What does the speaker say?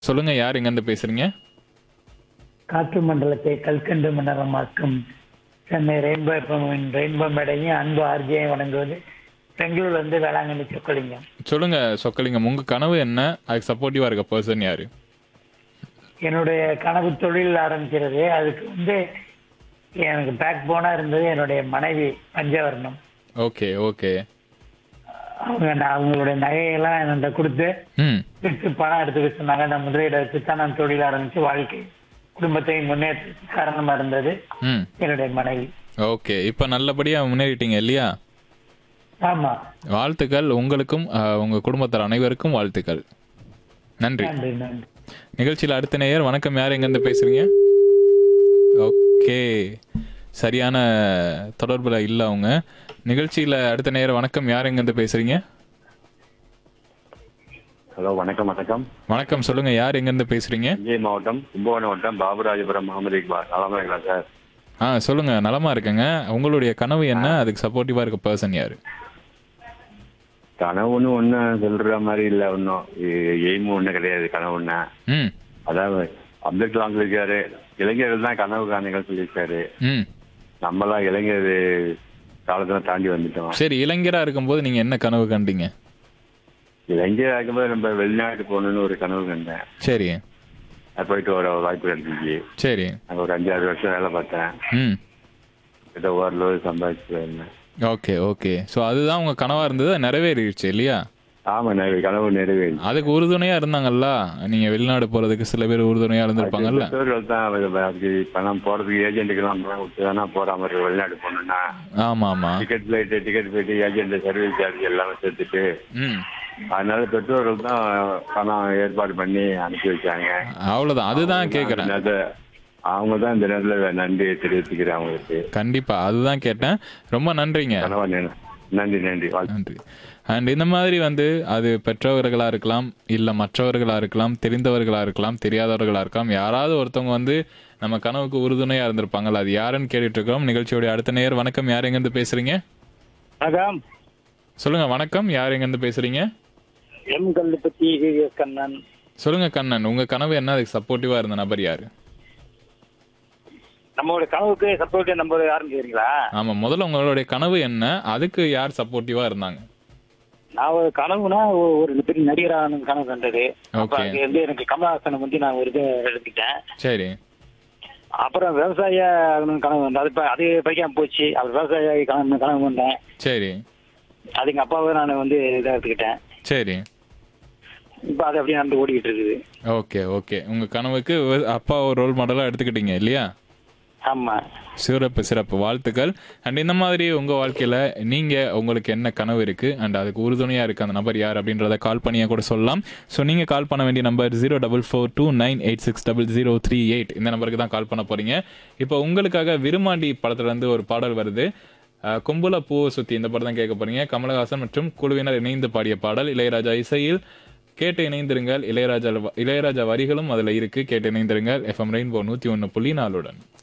சொல்லுங்க யார் எங்கேருந்து பேசுறீங்க காற்று மண்டலத்தை கல்கண்டு மண்டலமாக்கும் சென்னை ரெயின்போ எஃப்எம்மின் ரெயின்போ மேடையும் அன்பு ஆர்ஜியை வழங்குவது பெங்களூர்ல இருந்து வேளாங்கண்ணி சொக்கலிங்கம் சொல்லுங்க சொக்கலிங்கம் உங்க கனவு என்ன அதுக்கு சப்போர்ட்டிவா இருக்க பர்சன் யாரு என்னுடைய கனவு தொழில் ஆரம்பிக்கிறது அதுக்கு வந்து எனக்கு பேக் போனா இருந்தது என்னுடைய மனைவி பஞ்சவர்ணம் ஓகே ஓகே அவங்க நான் அவங்களுடைய நகையெல்லாம் என்கிட்ட கொடுத்து ம் விற்று பணம் எடுத்துக்க சொன்னாங்க நான் முதலீடு வச்சு தான் நான் தொழில் ஆரம்பிச்சு வாழ்க்கை குடும்பத்தை முன்னேற்ற காரணமா இருந்தது ம் என்னுடைய மனைவி ஓகே இப்போ நல்லபடியா முன்னேறிட்டீங்க இல்லையா ஆமா வாழ்த்துக்கள் உங்களுக்கும் அஹ், உங்க குடும்பத்தார் அனைவருக்கும் வாழ்த்துக்கள் நன்றி நன்றி நன்றி நிகழ்ச்சியில் அடுத்த நேயர் வணக்கம் யார் எங்கேருந்து பேசுறீங்க ஓகே சரியான தொடர்புல இல்லை அவங்க நிகழ்ச்சியில் அடுத்த நேயர் வணக்கம் யார் எங்கேருந்து பேசுறீங்க ஹலோ வணக்கம் வணக்கம் வணக்கம் சொல்லுங்க யார் எங்கேருந்து பேசுறீங்க தஞ்சை மாவட்டம் கும்பகோணம் மாவட்டம் பாபுராஜபுரம் முகமது இக்பால் நலமா இருக்கா சார் ஆ சொல்லுங்க நலமா இருக்குங்க உங்களுடைய கனவு என்ன அதுக்கு சப்போர்ட்டிவா இருக்க பர்சன் யாரு கனவுன்னு ஒன்றும் சொல்ற மாதிரி இல்லை ஒன்றும் எய்மும் ஒன்றும் கிடையாது கனவு ஒன்று ம் அதாவது அப்துல் கலாம் சொல்லியிருக்காரு இளைஞர்கள் தான் கனவு காணுங்கள் சொல்லியிருக்காரு ம் நம்மளாம் இளைஞர் காலத்தில் தாண்டி வந்துட்டோம் சரி இளைஞரா இருக்கும்போது நீங்க என்ன கனவு கண்டீங்க இளைஞர் ஆகும்போது நம்ம வெளிநாட்டு போகணும்னு ஒரு கனவு கண்டேன் சரி அது போயிட்டு வர வாய்ப்பு கிடைச்சிச்சு சரி அங்கே ஒரு அஞ்சாறு வருஷம் வேலை பார்த்தேன் ம் கிட்ட ஓரளவு சம்பாதிச்சு இருந்தேன் ஓகே ஓகே ஸோ அதுதான் உங்க கனவா இருந்தது அது நிறைவேறிடுச்சு இல்லையா ஆமாம் நான் கனவு நிறைவேறி அதுக்கு உறுதுணையா இருந்தாங்கல்ல நீங்க வெளிநாடு போறதுக்கு சில பேர் உறுதுணையா இருந்திருப்பாங்கல்ல பெற்றோர்கள் தான் அது- அதுக்கு பணம் போறதுக்கு ஏஜென்ட்டுக்கெல்லாம் பணம் கொடுத்து தானே போற மாதிரி இருக்கும் வெளிநாடு போகணும்னா ஆமா ஆமா ticket flight ticket flight agent service charge எல்லாமே சேர்த்துட்டு ம் அதனால பெற்றோர்கள் தான் பணம் ஏற்பாடு பண்ணி அனுப்பி வச்சாங்க அவ்வளவுதான் அதுதான் கேக்குறேன் அந்த நேரத்துல- அவங்க தான் இந்த நேரத்தில் நன்றி தெரிவிச்சுக்கிறேன் அவங்களுக்கு கண்டிப்பா அதுதான் கேட்டேன் ரொம்ப நன்றிங்க கனவா நினை- நன்றி நன்றி வாழ்த்து. நன்றி அண்ட் இந்த மாதிரி வந்து அது பெற்றவர்களா இருக்கலாம் இல்ல மற்றவர்களா இருக்கலாம் தெரிந்தவர்களா இருக்கலாம் தெரியாதவர்களா இருக்கலாம் யாராவது ஒருத்தவங்க வந்து நம்ம கனவுக்கு உறுதுணையா இருந்திருப்பாங்கல்ல அது யாருன்னு கேட்டுட்டு இருக்கோம் நிகழ்ச்சியோட அடுத்த நேயர் வணக்கம் யார் எங்கேருந்து பேசுறீங்க வணக்கம் சொல்லுங்க வணக்கம் யார் எங்கேருந்து பேசுறீங்க எம் கல்லுப்பத்தி கண்ணன் சொல்லுங்க கண்ணன் உங்க கனவு என்ன அதுக்கு சப்போர்ட்டிவா இருந்த நபர் யாரு நம்மளோட கனவுக்கு சப்போர்ட் நம்ம யாருன்னு கேக்குறீங்களா ஆமா முதல்ல உங்களுடைய கனவு என்ன அதுக்கு யார் சப்போர்ட்டிவா இருந்தாங்க நான் ஒரு கனவுனா ஒரு- ஒரு பெரிய நடிகரான கனவு கண்டது அப்ப Okay. அங்க இருந்து எனக்கு கமலஹாசனை வந்து நான் ஒரு இது எடுத்துக்கிட்டேன் சரி அப்புறம் விவசாய ஆகணும்னு கனவு வந்தேன் அது ப- அது படிக்காம போச்சு அப்புறம் விவசாய கனவு கனவு வந்தேன் சரி அது எங்க அப்பாவை நான் வந்து இதை எடுத்துக்கிட்டேன் சரி இப்போ அது அப்படியே நடந்து ஓடிக்கிட்டு இருக்குது ஓகே ஓகே உங்க கனவுக்கு வி- அப்பா ஒரு ரோல் மாடலா எடுத்துக்கிட்டீங்க இல்லையா ஆமா சிறப்பு சிறப்பு வாழ்த்துக்கள் அண்ட் இந்த மாதிரி உங்க வாழ்க்கையில நீங்க உங்களுக்கு என்ன கனவு இருக்கு அண்ட் அதுக்கு உறுதுணையா இருக்கு அந்த நபர் யார் அப்படின்றத கால் பண்ணியா கூட சொல்லலாம் ஸோ நீங்க கால் பண்ண வேண்டிய number zero double four two nine eight six double zero three eight இந்த நம்பருக்கு தான் கால் பண்ண போறீங்க இப்போ உங்களுக்காக விருமாண்டி படத்துல இருந்து ஒரு பாடல் வருது அஹ், கொம்புல பூவை சுத்தி இந்த படம் தான் கேட்க போறீங்க கமலஹாசன் மற்றும் குழுவினர் இணைந்து பாடிய பாடல் இளையராஜா இசையில் கேட்டு இணைந்திருங்கள் இளையராஜா இளையராஜா வரிகளும் அதுல இருக்கு கேட்டு இணைந்திருங்கள் எஃப்எம் ரெயின்போ நூத்தி ஒன்னு புள்ளி நாலுடன்